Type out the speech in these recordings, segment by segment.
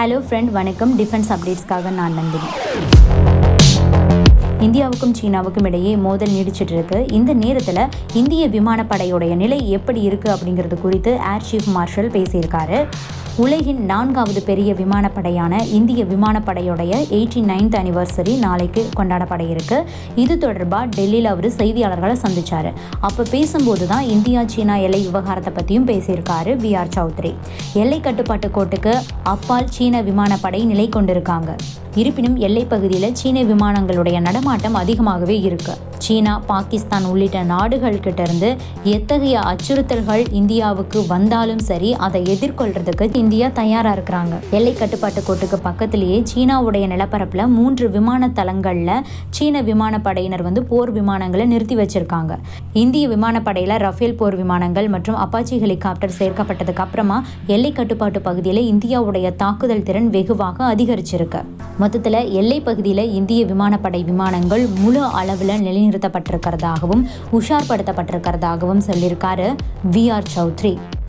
hello friend வணக்கம் defence அப்டேட்ஸ்க்காக நான் நந்தினி இந்தியாவுக்கும் சீனாவுக்கும் இடையே மோதல் நீடிச்சிட்டு இருக்கு இந்த நேரத்தில் இந்திய விமானப்படையுடைய நிலை எப்படி இருக்கு அப்படிங்கிறது குறித்து ஏர் சீஃப் மார்ஷல் பேசியிருக்காரு உலகின் நான்காவது பெரிய விமானப்படையான இந்திய விமானப்படையுடைய எயிட்டி நைன்த் அனிவர்சரி நாளைக்கு கொண்டாடப்பட இருக்கு இது தொடர்பாக டெல்லியில் அவர் செய்தியாளர்களை சந்திச்சாரு அப்போ பேசும்போது தான் இந்தியா சீனா எல்லை விவகாரத்தை பற்றியும் பேசியிருக்காரு வி ஆர் சௌத்ரி எல்லை கட்டுப்பாட்டு கோட்டுக்கு அப்பால் சீன விமானப்படை நிலை கொண்டிருக்காங்க இருப்பினும் எல்லைப் பகுதியில் சீன விமானங்களுடைய நடமாட்டம் அதிகமாகவே இருக்கு சீனா பாகிஸ்தான் உள்ளிட்ட நாடுகள் கிட்ட இருந்து எத்தகைய அச்சுறுத்தல்கள் இந்தியாவுக்கு வந்தாலும் சரி அதை எதிர்கொள்றதுக்கு இந்தியா தயாரா இருக்கிறாங்க எல்லை கட்டுப்பாட்டு கோட்டுக்கு பக்கத்திலேயே சீனாவுடைய நிலப்பரப்புல மூன்று விமான தளங்கள்ல சீன விமானப்படையினர் வந்து போர் விமானங்களை நிறுத்தி வச்சிருக்காங்க இந்திய விமானப்படையில ரஃபேல் போர் விமானங்கள் மற்றும் அப்பாச்சி ஹெலிகாப்டர் சேர்க்கப்பட்டதுக்கு அப்புறமா எல்லை கட்டுப்பாட்டு பகுதியில் இந்தியாவுடைய தாக்குதல் திறன் வெகுவாக அதிகரிச்சிருக்கு மொத்தத்தில் எல்லை பகுதியில் இந்திய விமானப்படை விமானங்கள் முழு அளவில் நிலைநிறுத்தப்பட்டிருக்கிறதாகவும் உஷார்படுத்தப்பட்டிருக்கிறதாகவும் சொல்லியிருக்காரு V R Chaudhari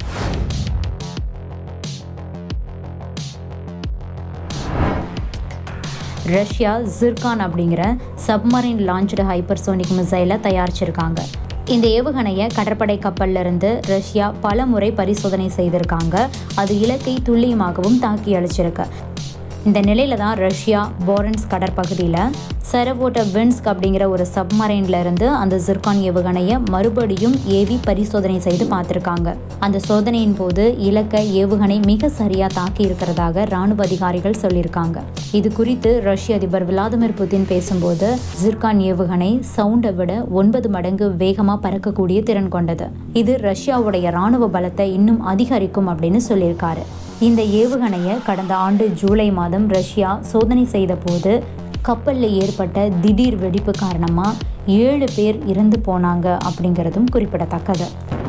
Russia Zircon அப்படிங்கிற சப்மரைன் லான்ச்டு ஹைப்பர்சோனிக் மிசைலை தயாரிச்சிருக்காங்க இந்த ஏவுகணையை கடற்படை கப்பல்ல இருந்து ரஷ்யா பல முறை பரிசோதனை செய்திருக்காங்க அது இலக்கை துல்லியமாகவும் தாக்கி அழிச்சிருக்கு இந்த நிலையில தான் ரஷ்யா போரன்ஸ் கடற்பகுதியில் சரவோட்ட வின்ஸ்க் அப்படிங்கிற ஒரு சப்மரைன்ல இருந்து அந்த ஜிர்கான் ஏவுகணையை மறுபடியும் ஏவி பரிசோதனை செய்து பார்த்துருக்காங்க அந்த சோதனையின் போது இலக்கை ஏவுகணை மிக சரியா தாக்கி இருக்கிறதாக ராணுவ அதிகாரிகள் சொல்லியிருக்காங்க இது குறித்து ரஷ்ய அதிபர் விளாடிமிர் புதின் பேசும்போது ஜிர்கான் ஏவுகணை சவுண்டை விட ஒன்பது மடங்கு வேகமாக பறக்கக்கூடிய திறன் கொண்டது இது ரஷ்யாவுடைய ராணுவ பலத்தை இன்னும் அதிகரிக்கும் அப்படின்னு சொல்லியிருக்காரு இந்த ஏவுகணையை கடந்த ஆண்டு ஜூலை மாதம் ரஷ்யா சோதனை செய்த போது கப்பலில் ஏற்பட்ட திடீர் வெடிப்பு காரணமாக ஏழு பேர் இறந்து போனாங்க அப்படிங்கிறதும் குறிப்பிடத்தக்கது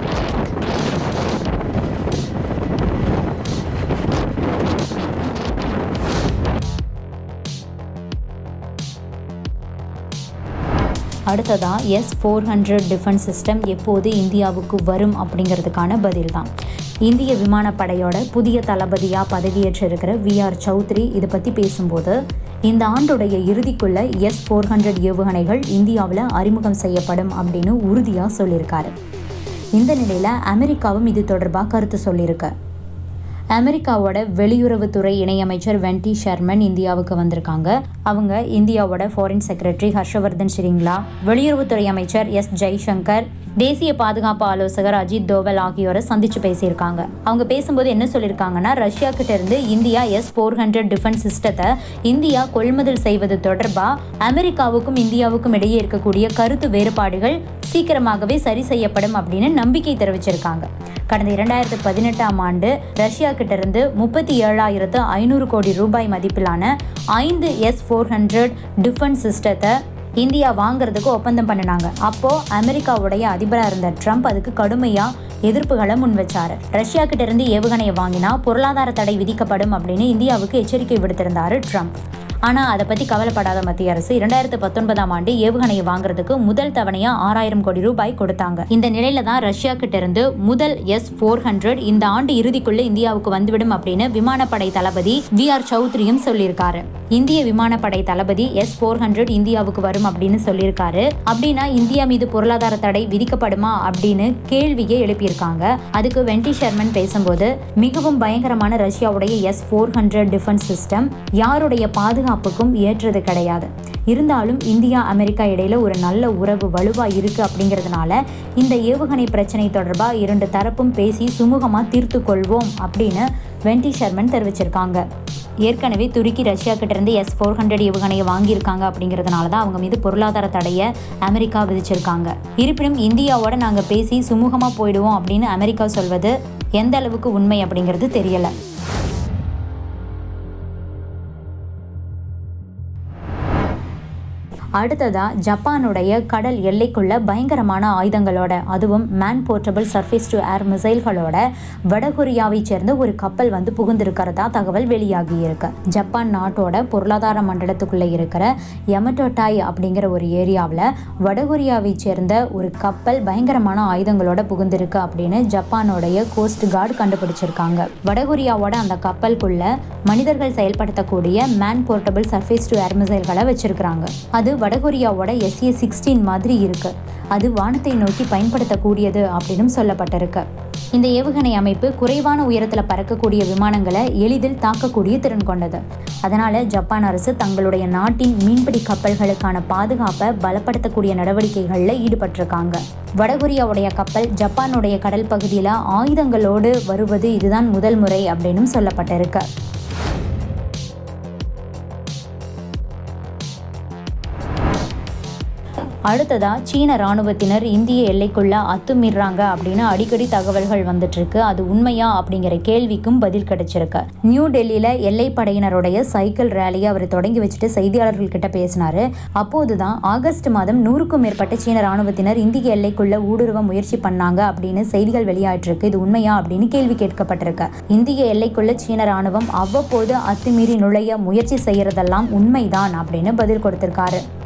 அடுத்ததா S four hundred defence system எப்போது இந்தியாவுக்கு வரும் அப்படிங்கிறதுக்கான பதில் தான் இந்திய விமானப்படையோட புதிய தளபதியாக பதவியேற்றிருக்கிற வி ஆர் சௌத்ரி இதை பற்றி பேசும்போது இந்த ஆண்டுடைய இறுதிக்குள்ள எஸ் ஃபோர் ஹண்ட்ரட் ஏவுகணைகள் இந்தியாவில் அறிமுகம் செய்யப்படும் அப்படின்னு உறுதியாக சொல்லியிருக்காரு இந்த நிலையில் அமெரிக்காவும் இது தொடர்பாக கருத்து சொல்லியிருக்கு அமெரிக்காவோட வெளியுறவுத்துறை இணையமைச்சர் வென்டி ஷர்மன் இந்தியாவுக்கு வந்திருக்காங்க அவங்க இந்தியாவோட ஃபாரின் செக்ரட்டரி ஹர்ஷவர்தன் ஷிரிங்லா வெளியுறவுத்துறை அமைச்சர் எஸ் ஜெய்சங்கர் தேசிய பாதுகாப்பு ஆலோசகர் அஜித் தோவல் ஆகியோரை சந்திச்சு பேசியிருக்காங்க அவங்க பேசும்போது என்ன சொல்லியிருக்காங்கன்னா ரஷ்யா கிட்ட இருந்து India S four hundred defence சிஸ்டத்தை இந்தியா கொள்முதல் செய்வது தொடர்பாக அமெரிக்காவுக்கும் இந்தியாவுக்கும் இடையே இருக்கக்கூடிய கருத்து வேறுபாடுகள் சீக்கிரமாகவே சரி செய்யப்படும் அப்படின்னு நம்பிக்கை தெரிவிச்சிருக்காங்க கடந்த இரண்டாயிரத்து பதினெட்டாம் ஆண்டு ரஷ்யா கிட்ட இருந்து முப்பத்தி ஏழாயிரத்து ஐநூறு கோடி ரூபாய் மதிப்பிலான ஐந்து எஸ் ஃபோர் ஹண்ட்ரட் டிஃபென்ஸ் சிஸ்டத்தை இந்தியா வாங்குறதுக்கு ஒப்பந்தம் பண்ணினாங்க அப்போ அமெரிக்காவுடைய அதிபராக இருந்த ட்ரம்ப் அதுக்கு கடுமையாக எதிர்ப்புகளை முன் வச்சாரு ரஷ்யா கிட்ட இருந்து ஏவுகணையை வாங்கினா பொருளாதார தடை விதிக்கப்படும் அப்படின்னு இந்தியாவுக்கு எச்சரிக்கை விடுத்திருந்தாரு ட்ரம்ப் ஆனால் அதை பற்றி கவலைப்படாத மத்திய அரசு இரண்டாயிரத்து பத்தொன்பதாம் ஆண்டு ஏவுகணையை வாங்குறதுக்கு முதல் தவணையா ஆறாயிரம் கோடி ரூபாய் கொடுத்தாங்க இந்த நிலையில தான் ரஷ்யா கிட்ட இருந்து முதல் எஸ் ஃபோர் ஹண்ட்ரட் இந்த ஆண்டு இறுதிக்குள்ள இந்தியாவுக்கு வந்துவிடும் அப்படின்னு விமானப்படை தளபதி வி ஆர் சௌத்ரியும் சொல்லியிருக்காரு இந்திய விமானப்படை தளபதி எஸ் ஃபோர் ஹண்ட்ரட் இந்தியாவுக்கு வரும் அப்படின்னு சொல்லியிருக்காரு அப்படின்னா இந்தியா மீது பொருளாதார தடை விதிக்கப்படுமா அப்படின்னு கேள்வியை எழுப்பியிருக்காங்க அதுக்கு வெண்டி ஷர்மன் பேசும்போது மிகவும் பயங்கரமான ரஷ்யாவுடைய S four hundred defence system யாருடைய பாதுகாப்புக்கும் ஏற்றது கிடையாது இருந்தாலும் இந்தியா அமெரிக்கா இடையில ஒரு நல்ல உறவு வலுவா இருக்கு அப்படிங்கிறதுனால இந்த ஏவுகணை பிரச்சனை தொடர்பாக இரண்டு தரப்பும் பேசி சுமூகமா தீர்த்து கொள்வோம் அப்படின்னு வெண்டி ஷர்மன் தெரிவிச்சிருக்காங்க ஏற்கனவே துருக்கி ரஷ்யா கிட்ட இருந்து எஸ் ஃபோர் ஹண்ட்ரட் ஏவுகணையை வாங்கியிருக்காங்க அப்படிங்கிறதுனால தான் அவங்க மீது பொருளாதார தடையை அமெரிக்கா விதிச்சிருக்காங்க இருப்பினும் இந்தியாவோட நாங்கள் பேசி சுமூகமாக போயிடுவோம் அப்படின்னு அமெரிக்கா சொல்வது எந்த அளவுக்கு உண்மை அப்படிங்கிறது தெரியலை அடுத்ததா ஜப்பானுடைய கடல் எல்லைக்குள்ள பயங்கரமான ஆயுதங்களோட அதுவும் man portable surface to air மிசைல்களோட வடகொரியாவை சேர்ந்த ஒரு கப்பல் வந்து புகுந்திருக்கிறதா தகவல் வெளியாகி இருக்கு ஜப்பான் நாட்டோட பொருளாதார மண்டலத்துக்குள்ள இருக்கிற எமட்டோட்டாய் அப்படிங்கிற ஒரு ஏரியாவில் வடகொரியாவை சேர்ந்த ஒரு கப்பல் பயங்கரமான ஆயுதங்களோட புகுந்திருக்கு அப்படின்னு ஜப்பானோடைய கோஸ்ட் கார்டு கண்டுபிடிச்சிருக்காங்க வடகொரியாவோட அந்த கப்பலுக்குள்ள மனிதர்கள் செயல்படுத்தக்கூடிய man portable surface to air மிசைல்களை வச்சிருக்கிறாங்க அது வடகொரியாவோட எஸ்ஏ சிக்ஸ்டீன் மாதிரி இருக்கு அது வானத்தை நோக்கி பயன்படுத்தக்கூடியது அப்படின்னு சொல்லப்பட்டிருக்கு இந்த ஏவுகணை அமைப்பு குறைவான உயரத்தில் பறக்கக்கூடிய விமானங்களை எளிதில் தாக்கக்கூடிய திறன் கொண்டது அதனால ஜப்பான் அரசு தங்களுடைய நாட்டின் மீன்பிடி கப்பல்களுக்கான பாதுகாப்பை பலப்படுத்தக்கூடிய நடவடிக்கைகளில் ஈடுபட்டிருக்காங்க வடகொரியாவுடைய கப்பல் ஜப்பானுடைய கடல் பகுதியில் ஆயுதங்களோடு வருவது இதுதான் முதல் முறை அப்படின்னு சொல்லப்பட்டிருக்கு அடுத்ததா சீன ராணுவத்தினர் இந்திய எல்லைக்குள்ள அத்துமீறாங்க அப்படின்னு அடிக்கடி தகவல்கள் வந்துட்டு இருக்கு அது உண்மையா அப்படிங்கிற கேள்விக்கும் பதில் கிடைச்சிருக்கு நியூ டெல்லியில எல்லைப்படையினருடைய சைக்கிள் ரேலியை அவர் தொடங்கி வச்சுட்டு செய்தியாளர்கள் கிட்ட பேசினாரு அப்போதுதான் ஆகஸ்ட் மாதம் நூறுக்கும் மேற்பட்ட சீன ராணுவத்தினர் இந்திய எல்லைக்குள்ள ஊடுருவ முயற்சி பண்ணாங்க அப்படின்னு செய்திகள் வெளியாயிட்டிருக்கு இது உண்மையா அப்படின்னு கேள்வி கேட்கப்பட்டிருக்கு இந்திய எல்லைக்குள்ள சீன ராணுவம் அவ்வப்போது அத்துமீறி நுழைய முயற்சி செய்யறதெல்லாம் உண்மைதான் அப்படின்னு பதில் கொடுத்திருக்காரு